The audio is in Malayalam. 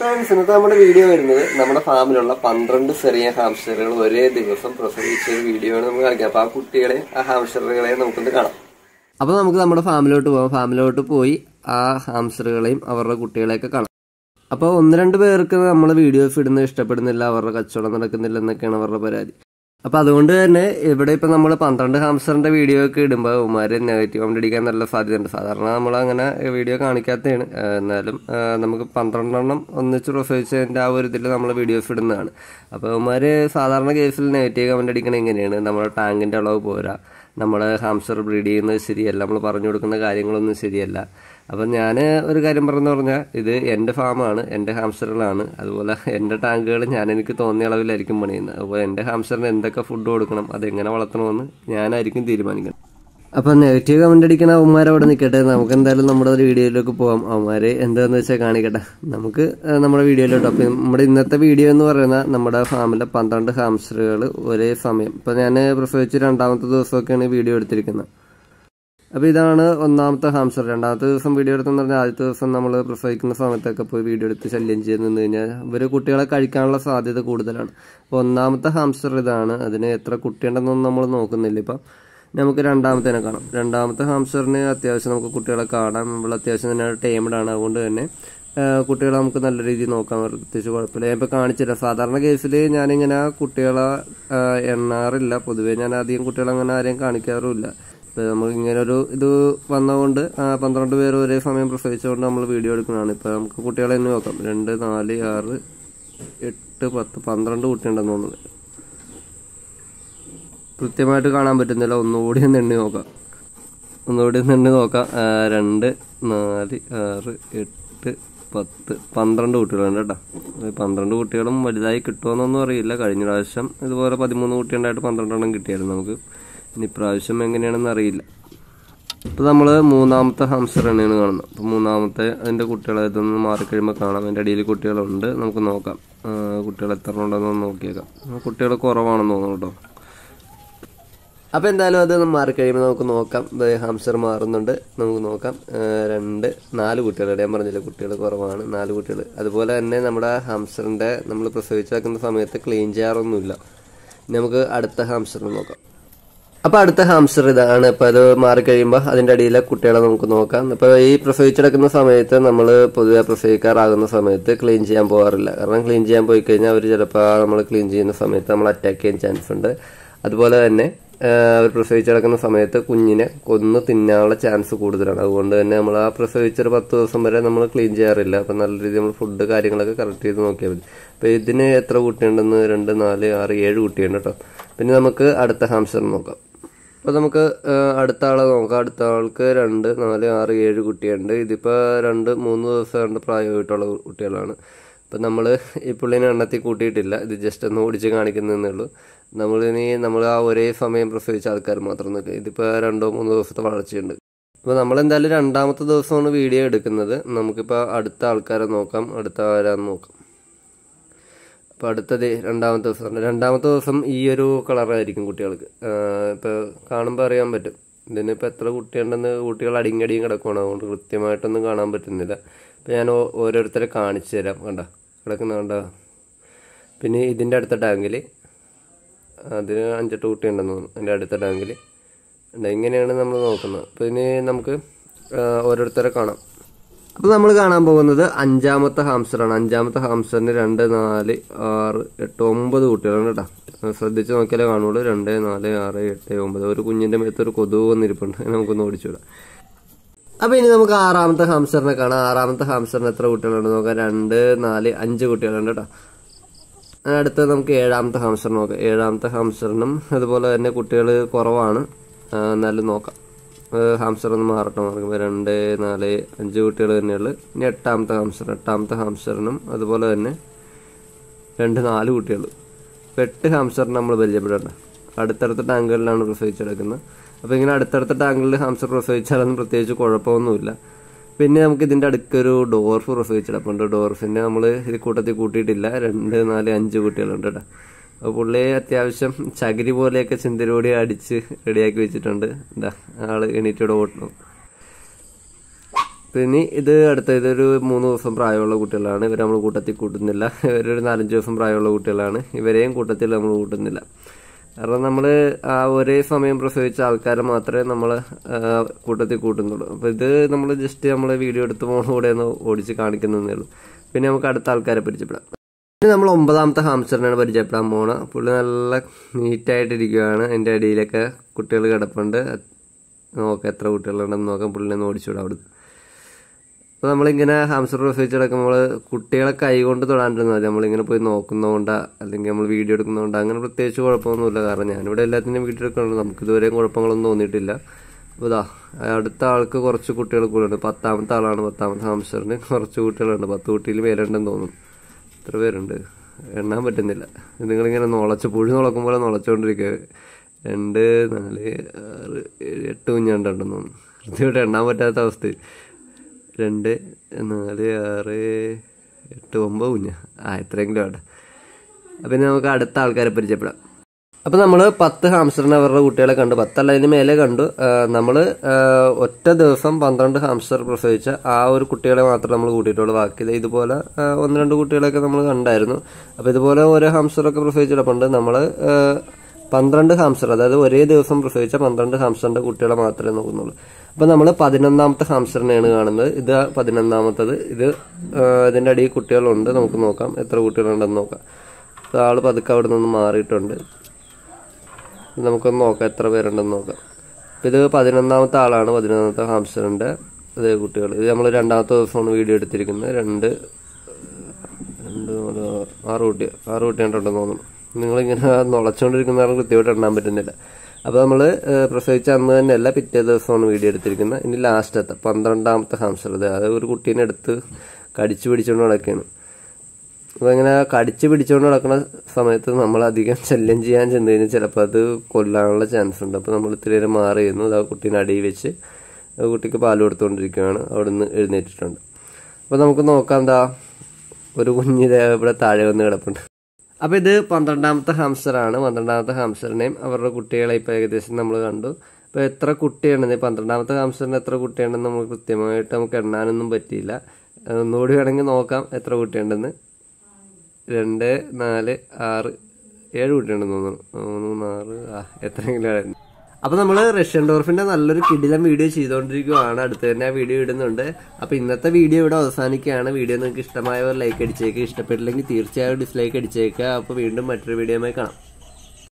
ഫ്രണ്ട്സ് ഇന്നത്തെ നമ്മുടെ വീഡിയോ വരുന്നത് നമ്മുടെ ഫാമിലുള്ള പന്ത്രണ്ട് ചെറിയ ഹാംസ്റ്ററുകൾ ഒരേ ദിവസം പ്രസവിച്ച ഒരു വീഡിയോ ആണ് നമുക്ക് കാണിക്കാം അപ്പൊ ആ കുട്ടികളെ ആ ഹാംസ്റ്ററുകളെ നമുക്കൊന്ന് കാണാം അപ്പൊ നമുക്ക് നമ്മുടെ ഫാമിലോട്ട് പോകാം ഫാമിലോട്ട് പോയി ആ ഹാംസ്റ്ററുകളെയും അവരുടെ കുട്ടികളെയൊക്കെ കാണാം അപ്പോൾ ഒന്ന് രണ്ട് പേർക്ക് നമ്മൾ വീഡിയോസ് ഇടുന്നത് ഇഷ്ടപ്പെടുന്നില്ല അവരുടെ കച്ചവടം നടക്കുന്നില്ല എന്നൊക്കെയാണ് അവരുടെ പരാതി അപ്പൊ അതുകൊണ്ട് തന്നെ ഇവിടെ ഇപ്പൊ നമ്മൾ പന്ത്രണ്ട് ഹാംസ്റ്ററിന്റെ വീഡിയോ ഒക്കെ ഇടുമ്പോൾ ഉമാര് നെഗറ്റീവ് കമന്റ് അടിക്കാൻ നല്ല സാധ്യതയുണ്ട് സാധാരണ നമ്മൾ അങ്ങനെ വീഡിയോ കാണിക്കാത്തതാണ് ആ, എന്നാലും ആ, നമുക്ക് പന്ത്രണ്ടെണ്ണം ഒന്നിച്ച് പ്രസവിച്ചതിന്റെ ആ ഒരു ഇതിൽ നമ്മൾ വീഡിയോസ് ഇടുന്നതാണ് അപ്പോൾ ഉമാര് സാധാരണ കേസിൽ നെഗറ്റീവ് കമന്റ് അടിക്കണ എങ്ങനെയാണ് നമ്മുടെ ടാങ്കിന്റെ അളവ് പോരാ നമ്മുടെ ഹാംസ്റ്റർ ബ്രീഡ് ചെയ്യുന്നത് ശരിയല്ല നമ്മൾ പറഞ്ഞു കൊടുക്കുന്ന കാര്യങ്ങളൊന്നും ശരിയല്ല അപ്പം ഞാൻ ഒരു കാര്യം പറഞ്ഞു പറഞ്ഞാൽ ഇത് എൻ്റെ ഫാമാണ് എൻ്റെ ഹാംസ്റ്ററുകളാണ് അതുപോലെ എൻ്റെ ടാങ്കുകൾ ഞാൻ എനിക്ക് തോന്നിയ അളവിലായിരിക്കും പണിയുന്നത് അതുപോലെ എൻ്റെ ഹാംസ്റ്ററിന് എന്തൊക്കെ ഫുഡ് കൊടുക്കണം അതെങ്ങനെ വളർത്തണമെന്ന് ഞാനായിരിക്കും തീരുമാനിക്കണം അപ്പം നെഗറ്റീവ് കമന്റ് അടിക്കണ അവന്മാർ അവിടെ നിൽക്കട്ടെ നമുക്ക് എന്തായാലും നമ്മുടെ ഒരു വീഡിയോയിലേക്ക് പോവാം അവന്മാര് എന്താന്ന് വെച്ചാൽ കാണിക്കട്ടെ നമുക്ക് ആ, നമ്മുടെ വീഡിയോയിലോട്ട് അപ്പം നമ്മുടെ ഇന്നത്തെ വീഡിയോ എന്ന് പറയുന്ന നമ്മുടെ ഫാമിലെ പന്ത്രണ്ട് ഹാംസ്റ്ററുകൾ ഒരേ സമയം ഇപ്പം ഞാൻ പ്രസവിച്ച് രണ്ടാമത്തെ ദിവസമൊക്കെയാണ് ഈ വീഡിയോ എടുത്തിരിക്കുന്നത് അപ്പോൾ ഇതാണ് ഒന്നാമത്തെ ഹാംസ്റ്റർ രണ്ടാമത്തെ ദിവസം വീഡിയോ എടുത്തെന്ന് പറഞ്ഞാൽ ആദ്യത്തെ ദിവസം നമ്മൾ പ്രസവിക്കുന്ന സമയത്തൊക്കെ പോയി വീഡിയോ എടുത്ത് ശല്യം ചെയ്ത് നിന്ന് കഴിഞ്ഞാൽ ഇവർ കുട്ടികളെ കഴിക്കാനുള്ള സാധ്യത കൂടുതലാണ് അപ്പോൾ ഒന്നാമത്തെ ഹാംസ്റ്റർ ഇതാണ് അതിന് എത്ര കുട്ടിയുണ്ടെന്നൊന്നും നമ്മൾ നോക്കുന്നില്ല ഇപ്പം നമുക്ക് രണ്ടാമത്തേനെ കാണാം രണ്ടാമത്തെ ഹാംസ്റ്ററിന് അത്യാവശ്യം നമുക്ക് കുട്ടികളെ കാണാം നമ്മൾ അത്യാവശ്യം തന്നെ ടൈംഡ് ആണ് അതുകൊണ്ട് തന്നെ ആ, കുട്ടികളെ നമുക്ക് നല്ല രീതിയിൽ നോക്കാൻ പ്രത്യേകിച്ച് കുഴപ്പമില്ല ഞാൻ ഇപ്പോൾ കാണിച്ചില്ല സാധാരണ കേസിൽ ഞാനിങ്ങനെ കുട്ടികളെ ആ, എണ്ണാറില്ല പൊതുവേ ഞാൻ അധികം കുട്ടികളെ അങ്ങനെ ആരെയും കാണിക്കാറുമില്ല ഇപ്പൊ നമുക്ക് ഇങ്ങനെ ഒരു ഇത് വന്നതുകൊണ്ട് ആ, പന്ത്രണ്ട് പേര് ഒരേ സമയം പ്രസവിച്ചുകൊണ്ട് നമ്മൾ വീഡിയോ എടുക്കുന്നതാണ് ഇപ്പൊ നമുക്ക് കുട്ടികളെ തന്നെ നോക്കാം രണ്ട് നാല് ആറ് എട്ട് പത്ത് പന്ത്രണ്ട് കുട്ടിയുണ്ടെന്ന് തോന്നുന്നത് കൃത്യമായിട്ട് കാണാൻ പറ്റുന്നില്ല ഒന്നുകൂടി ഒന്ന് എണ്ണി നോക്കാം ഒന്നുകൂടി ഒന്ന് എണ്ണി നോക്കാം ആ, രണ്ട് നാല് ആറ് എട്ട് പത്ത് പന്ത്രണ്ട് കുട്ടികളുണ്ട് കേട്ടോ ഈ പന്ത്രണ്ട് കുട്ടികളും വലുതായി കിട്ടുമെന്നൊന്നും അറിയില്ല കഴിഞ്ഞ പ്രാവശ്യം ഇതുപോലെ പതിമൂന്ന് കുട്ടിയുണ്ടായിട്ട് പന്ത്രണ്ടെണ്ണം കിട്ടിയായിരുന്നു നമുക്ക് ഇനി ഇപ്രാവശ്യം എങ്ങനെയാണെന്ന് അറിയില്ല ഇപ്പൊ നമ്മള് മൂന്നാമത്തെ ഹംസ്റ്റർ തന്നെയാണ് കാണുന്നത് അപ്പൊ മൂന്നാമത്തെ അതിന്റെ കുട്ടികളെ ഇതൊന്ന് മാറിക്കഴിയുമ്പോൾ കാണാം അതിന്റെ അടിയിൽ കുട്ടികളുണ്ട് നമുക്ക് നോക്കാം ആ, കുട്ടികൾ എത്ര ഉണ്ടെന്ന് നോക്കിയേക്കാം കുട്ടികൾ കുറവാണെന്ന് തോന്നുന്നു കേട്ടോ അപ്പൊ എന്തായാലും അത് മാറിക്കഴിയുമ്പോൾ നമുക്ക് നോക്കാം ഹംസ്റ്റർ മാറുന്നുണ്ട് നമുക്ക് നോക്കാം ആ, രണ്ട് നാല് കുട്ടികളുടെ ഞാൻ പറഞ്ഞില്ല കുട്ടികൾ കുറവാണ് നാല് കുട്ടികൾ അതുപോലെ തന്നെ നമ്മുടെ ഹംസ്റ്ററിന്റെ നമ്മൾ പ്രസവിച്ച് വെക്കുന്ന സമയത്ത് ക്ലീൻ ചെയ്യാറൊന്നുമില്ല ഇനി നമുക്ക് അടുത്ത ഹംസ്റ്റർ നോക്കാം അപ്പൊ അടുത്ത ഹാംസ്റ്റർ ഇതാണ് ഇപ്പൊ അത് മാറിക്കഴിയുമ്പോൾ അതിന്റെ അടിയിലെ കുട്ടികളെ നമുക്ക് നോക്കാം ഇപ്പൊ ഈ പ്രസവിച്ചെടുക്കുന്ന സമയത്ത് നമ്മൾ പൊതുവെ പ്രസവിക്കാറാകുന്ന സമയത്ത് ക്ലീൻ ചെയ്യാൻ പോകാറില്ല കാരണം ക്ലീൻ ചെയ്യാൻ പോയി കഴിഞ്ഞാൽ അവർ ചിലപ്പോൾ നമ്മൾ ക്ലീൻ ചെയ്യുന്ന സമയത്ത് നമ്മൾ അറ്റാക്ക് ചെയ്യാൻ ചാൻസ് ഉണ്ട് അതുപോലെ തന്നെ അവർ പ്രസവിച്ചെടുക്കുന്ന സമയത്ത് കുഞ്ഞിനെ കൊന്ന് തിന്നാനുള്ള ചാൻസ് കൂടുതലാണ് അതുകൊണ്ട് തന്നെ നമ്മൾ ആ പ്രസവിച്ചൊരു പത്ത് ദിവസം വരെ നമ്മൾ ക്ലീൻ ചെയ്യാറില്ല അപ്പൊ നല്ല രീതിയിൽ നമ്മൾ ഫുഡ് കാര്യങ്ങളൊക്കെ കറക്റ്റ് ചെയ്ത് നോക്കിയാൽ മതി അപ്പൊ ഇതിന് എത്ര കുട്ടിയുണ്ടെന്ന് രണ്ട് നാല് ആറ് ഏഴ് കുട്ടിയുണ്ട് കേട്ടോ പിന്നെ നമുക്ക് അടുത്ത ഹാംസ്റ്റർ നോക്കാം അപ്പൊ നമുക്ക് ആ, അടുത്ത ആളെ നോക്കാം അടുത്ത ആൾക്ക് രണ്ട് നാല് ആറ് ഏഴ് കുട്ടിയുണ്ട് ഇതിപ്പോ രണ്ട് മൂന്ന് ദിവസം കണ്ട് പ്രായമായിട്ടുള്ള കുട്ടികളാണ് അപ്പൊ നമ്മള് ഈ പുള്ളിനെ എണ്ണത്തിൽ കൂട്ടിയിട്ടില്ല ഇത് ജസ്റ്റ് ഒന്ന് ഓടിച്ച് കാണിക്കുന്നതേ ഉള്ളൂ നമ്മളിനി നമ്മൾ ആ ഒരേ സമയം പ്രസവിച്ച ആൾക്കാർ മാത്രം നിൽക്കുക ഇതിപ്പോ രണ്ടോ മൂന്നോ ദിവസത്തെ വളർച്ചയുണ്ട് അപ്പൊ നമ്മൾ എന്തായാലും രണ്ടാമത്തെ ദിവസമാണ് വീഡിയോ എടുക്കുന്നത് നമുക്കിപ്പോ അടുത്ത ആൾക്കാരെ നോക്കാം അടുത്ത ആരാന്ന് നോക്കാം അപ്പൊ അടുത്തത് രണ്ടാമത്തെ ദിവസം രണ്ടാമത്തെ ദിവസം ഈ ഒരു കളറായിരിക്കും കുട്ടികൾക്ക് ആഹ് ഇപ്പൊ കാണുമ്പോൾ അറിയാൻ പറ്റും ഇതിനിപ്പോൾ എത്ര കുട്ടിയുണ്ടെന്ന് കുട്ടികൾ അടിങ്ങടിയും കിടക്കുകയാണ് അതുകൊണ്ട് കൃത്യമായിട്ടൊന്നും കാണാൻ പറ്റുന്നില്ല ഇപ്പം ഞാൻ ഓ- ഓരോരുത്തരെ കാണിച്ചു തരാം കണ്ട കിടക്കുന്ന കണ്ട പിന്നെ ഇതിൻ്റെ അടുത്ത ടാങ്കിൽ അതിന് അഞ്ചെട്ട് കുട്ടിയുണ്ടെന്ന് തോന്നുന്നു അതിൻ്റെ അടുത്ത ടാങ്കിൽ ഇങ്ങനെയാണ് നമ്മൾ നോക്കുന്നത് അപ്പോൾ ഇനി നമുക്ക് ആഹ് ഓരോരുത്തരെ കാണാം അപ്പോൾ നമ്മൾ കാണാൻ പോകുന്നത് അഞ്ചാമത്തെ ഹാംസ്റ്ററാണ് അഞ്ചാമത്തെ ഹാംസ്റ്ററിന് രണ്ട് നാല് ആറ് എട്ട് ഒമ്പത് കുട്ടികളാണ് കേട്ടോ അത് ശ്രദ്ധിച്ച് നോക്കിയാലേ കാണുള്ളൂ രണ്ട് നാല് ആറ് എട്ട് ഒമ്പത് ഒരു കുഞ്ഞിന്റെ മേത്ത് ഒരു കൊതുക് വന്നിരിപ്പുണ്ട് അത് നമുക്കൊന്ന് ഓടിച്ചുവിടാം അപ്പൊ ഇനി നമുക്ക് ആറാമത്തെ ഹാംസ്റ്ററിനെ കാണാം ആറാമത്തെ ഹാംസ്റ്ററിന് എത്ര കുട്ടികളുണ്ട് നോക്കാം രണ്ട് നാല് അഞ്ച് കുട്ടികളുണ്ട് കേട്ടോ അടുത്ത നമുക്ക് ഏഴാമത്തെ ഹാംസ്റ്റർ നോക്കാം ഏഴാമത്തെ ഹാംസ്റ്ററിനും അതുപോലെ തന്നെ കുട്ടികൾ കുറവാണ് ആ, എന്നാലും നോക്കാം ഹാംസ്റ്റർ ഒന്ന് മാറട്ടെ മാറുമ്പോൾ രണ്ട് നാല് അഞ്ച് കുട്ടികൾ തന്നെയുള്ളു ഇനി എട്ടാമത്തെ ഹാംസ്റ്റർ എട്ടാമത്തെ ഹാംസ്റ്ററിനും അതുപോലെ തന്നെ രണ്ട് നാല് കുട്ടികൾ ഇപ്പം എട്ട് ഹാംസ്റ്ററിന് നമ്മൾ പരിചയപ്പെടേണ്ട അടുത്തടുത്ത ടാങ്കുകളിലാണ് പ്രസവിച്ചെടുക്കുന്നത് അപ്പോൾ ഇങ്ങനെ അടുത്തടുത്ത ടാങ്കുകളിൽ ഹാംസ്റ്റർ പ്രസവിച്ചാലൊന്നും പ്രത്യേകിച്ച് കുഴപ്പമൊന്നുമില്ല പിന്നെ നമുക്ക് ഇതിൻ്റെ അടുക്കൊരു ഡോർഫ് പ്രസവിച്ചെടുപ്പുണ്ട് ഡോർഫിൻ്റെ നമ്മൾ ഇത് കൂട്ടത്തിൽ കൂട്ടിയിട്ടില്ല രണ്ട് നാല് അഞ്ച് കുട്ടികളുണ്ട് കേട്ടോ അപ്പോൾ പുള്ളി അത്യാവശ്യം ചകിരി പോലെയൊക്കെ ചിന്തരോടി അടിച്ച് റെഡിയാക്കി വെച്ചിട്ടുണ്ട് എന്താ ആള് എണീറ്റോടെ ഓട്ടണം പിന്നെ ഇത് അടുത്ത ഇതൊരു മൂന്ന് ദിവസം പ്രായമുള്ള കുട്ടികളാണ് ഇവർ നമ്മൾ കൂട്ടത്തിൽ കൂട്ടുന്നില്ല ഇവരൊരു നാലഞ്ച് ദിവസം പ്രായമുള്ള കുട്ടികളാണ് ഇവരെയും കൂട്ടത്തിൽ നമ്മൾ കൂട്ടുന്നില്ല കാരണം നമ്മൾ ആ ഒരേ സമയം പ്രസവിച്ച ആൾക്കാരെ മാത്രമേ നമ്മൾ കൂട്ടത്തിൽ കൂട്ടുന്നുള്ളൂ അപ്പോൾ ഇത് നമ്മൾ ജസ്റ്റ് നമ്മൾ വീഡിയോ എടുത്ത് ഫോണിലൂടെ ഒന്ന് ഓടിച്ച് കാണിക്കുന്നതേ ഉള്ളൂ പിന്നെ നമുക്ക് അടുത്ത ആൾക്കാരെ പരിചയപ്പെടാം ഇനി നമ്മൾ ഒമ്പതാമത്തെ ഹാംസ്റ്ററിനാണ് പരിചയപ്പെടാൻ പോണ പുള്ളി നല്ല നീറ്റായിട്ടിരിക്കുകയാണ് അതിൻ്റെ അടിയിലൊക്കെ കുട്ടികൾ കിടപ്പുണ്ട് നോക്കാം എത്ര കുട്ടികളുണ്ടെന്ന് നോക്കാം പുള്ളിനെ ഒന്ന് ഓടിച്ചുവിടാം അവിടുന്ന് അപ്പോൾ നമ്മളിങ്ങനെ ഹാംസ്റ്റർ പ്രസവിച്ച് കിടക്കുമ്പോൾ കുട്ടികളെ കൈ കൊണ്ട് തൊടാണ്ടിരുന്നാൽ മതി നമ്മളിങ്ങനെ പോയി നോക്കുന്നതുകൊണ്ടാ അല്ലെങ്കിൽ നമ്മൾ വീഡിയോ എടുക്കുന്നതുകൊണ്ട് അങ്ങനെ പ്രത്യേകിച്ച് കുഴപ്പമൊന്നുമില്ല കാരണം ഞാനിവിടെ എല്ലാത്തിനും വീഡിയോ എടുക്കുന്നുണ്ട് നമുക്ക് ഇതുവരെയും കുഴപ്പങ്ങളൊന്നും തോന്നിയിട്ടില്ല അപ്പോൾ ഇതാ അടുത്ത ആൾക്ക് കുറച്ച് കുട്ടികൾ കൂടെ ഉണ്ട് പത്താമത്തെ ആളാണ് പത്താമത്തെ ഹാംസ്റ്ററിന് കുറച്ച് കുട്ടികളുണ്ട് പത്ത് കുട്ടിയിൽ പേരുണ്ടെന്ന് തോന്നുന്നു എത്ര പേരുണ്ട് എണ്ണാൻ പറ്റുന്നില്ല നിങ്ങളിങ്ങനെ നുളച്ച് പുഴി നുളക്കും പോലെ നുളച്ചുകൊണ്ടിരിക്കുക രണ്ട് നാല് ആറ് ഏഴ് എട്ട് കുഞ്ഞാണ്ടുണ്ടെന്ന് തോന്നുന്നു കൃത്യമായിട്ട് എണ്ണാൻ പറ്റാത്ത അവസ്ഥ രണ്ട് നാല് ആറ് എട്ട് ഒമ്പത് കുഞ്ഞ ആ എത്രയെങ്കിലും ആട്ടെ അപ്പം ഇനി നമുക്ക് അടുത്ത ആൾക്കാരെ പരിചയപ്പെടാം അപ്പം നമ്മൾ പത്ത് ഹാംസ്റ്ററിനെ അവരുടെ കുട്ടികളെ കണ്ടു പത്തല്ല അതിന് മേലെ കണ്ടു നമ്മൾ ഒറ്റ ദിവസം പന്ത്രണ്ട് ഹാംസ്റ്റർ പ്രസവിച്ച ആ ഒരു കുട്ടികളെ മാത്രമേ നമ്മൾ കൂട്ടിയിട്ടുള്ളൂ ബാക്കി ഇതുപോലെ ആ, ഒന്ന് രണ്ട് കുട്ടികളൊക്കെ നമ്മൾ കണ്ടായിരുന്നു അപ്പോൾ ഇതുപോലെ ഓരോ ഹാംസ്റ്ററൊക്കെ പ്രസവിച്ചിടപ്പുണ്ട് നമ്മൾ പന്ത്രണ്ട് ഹാംസ്റ്റർ അതായത് ഒരേ ദിവസം പ്രസവിച്ച പന്ത്രണ്ട് ഹാംസ്റ്ററിന്റെ കുട്ടികളെ മാത്രമേ നോക്കുന്നുള്ളൂ അപ്പൊ നമ്മൾ പതിനൊന്നാമത്തെ ഹാംസ്റ്ററിനെയാണ് കാണുന്നത് ഇത് പതിനൊന്നാമത്തത് ഇത് ആ, ഇതിന്റെ അടിയിൽ കുട്ടികളുണ്ട് നമുക്ക് നോക്കാം എത്ര കുട്ടികളുണ്ടെന്ന് നോക്കാം ഇത് ആള് പതുക്കെ അവിടെ നിന്ന് മാറിയിട്ടുണ്ട് നമുക്കൊന്ന് നോക്കാം എത്ര പേരുണ്ടെന്ന് നോക്കാം അപ്പൊ ഇത് പതിനൊന്നാമത്തെ ആളാണ് പതിനൊന്നാമത്തെ ഹാംസ്റ്ററിന്റെ അതേ കുട്ടികൾ ഇത് നമ്മൾ രണ്ടാമത്തെ ദിവസമാണ് വീഡിയോ എടുത്തിരിക്കുന്നത് രണ്ട് രണ്ട് മൂന്ന് ആറ് കുട്ടി ആറ് കുട്ടി ഉണ്ടെന്ന് തോന്നുന്നു നിങ്ങളിങ്ങനെ നുളച്ചുകൊണ്ടിരിക്കുന്ന കാരണം കൃത്യമായിട്ട് എണ്ണാൻ പറ്റുന്നില്ല അപ്പോൾ നമ്മൾ പ്രസവിച്ച അന്ന് തന്നെയല്ല പിറ്റേ ദിവസമാണ് വീഡിയോ എടുത്തിരിക്കുന്നത് ഇനി ലാസ്റ്റത്തെ പന്ത്രണ്ടാമത്തെ ഹാംസ്റ്റർ ഇത് അത് ഒരു കുട്ടീനെ എടുത്ത് കടിച്ചു പിടിച്ചുകൊണ്ട് നടക്കുകയാണ് അപ്പോൾ ഇങ്ങനെ കടിച്ചു പിടിച്ചുകൊണ്ട് നടക്കുന്ന സമയത്ത് നമ്മൾ അധികം ശല്യം ചെയ്യാൻ ചെന്ന് കഴിഞ്ഞാൽ ചിലപ്പോൾ അത് കൊല്ലാനുള്ള ചാൻസ് ഉണ്ട് അപ്പോൾ നമ്മൾ ഇത്തിരി നേരം മാറി ചെയ്യുന്നു അത് ആ കുട്ടീനെ അടിയിൽ വെച്ച് ആ കുട്ടിക്ക് പാൽ കൊടുത്തുകൊണ്ടിരിക്കുകയാണ് അവിടെ നിന്ന് എഴുന്നേറ്റിട്ടുണ്ട് അപ്പോൾ നമുക്ക് നോക്കാം എന്താ ഒരു കുഞ്ഞ് ദേ ഇവിടെ താഴെ വന്ന് കിടപ്പുണ്ട് അപ്പോൾ ഇത് പന്ത്രണ്ടാമത്തെ ഹാംസ്റ്ററാണ് പന്ത്രണ്ടാമത്തെ ഹാംസ്റ്ററിനെയും അവരുടെ കുട്ടികളെ ഇപ്പോൾ ഏകദേശം നമ്മൾ കണ്ടു ഇപ്പോൾ എത്ര കുട്ടിയുണ്ടെന്ന് ഈ പന്ത്രണ്ടാമത്തെ ഹാംസ്റ്ററിന് എത്ര കുട്ടിയുണ്ടെന്ന് നമുക്ക് കൃത്യമായിട്ട് നമുക്ക് എണ്ണാനൊന്നും പറ്റിയില്ല ഒന്നുകൂടി വേണമെങ്കിൽ നോക്കാം എത്ര കുട്ടിയുണ്ടെന്ന് രണ്ട് നാല് ആറ് ഏഴ് കുട്ടിയുണ്ടെന്ന് തോന്നുന്നു മൂന്ന് ആറ് ആ എത്രയെങ്കിലും ആയിരുന്നു അപ്പൊ നമ്മൾ റഷ്യൻ ഡോർഫിന്റെ നല്ലൊരു കിടിലം വീഡിയോ ചെയ്തുകൊണ്ടിരിക്കുകയാണ് അടുത്ത് തന്നെ ആ വീഡിയോ ഇടുന്നുണ്ട് അപ്പൊ ഇന്നത്തെ വീഡിയോ ഇവിടെ അവസാനിക്കുകയാണ് വീഡിയോ നിങ്ങൾക്ക് ഇഷ്ടമായവർ ലൈക്ക് അടിച്ചേക്കുക ഇഷ്ടപ്പെട്ടില്ലെങ്കിൽ തീർച്ചയായും ഡിസ്ലൈക്ക് അടിച്ചേക്കുക അപ്പൊ വീണ്ടും മറ്റൊരു വീഡിയോയുമായി കാണാം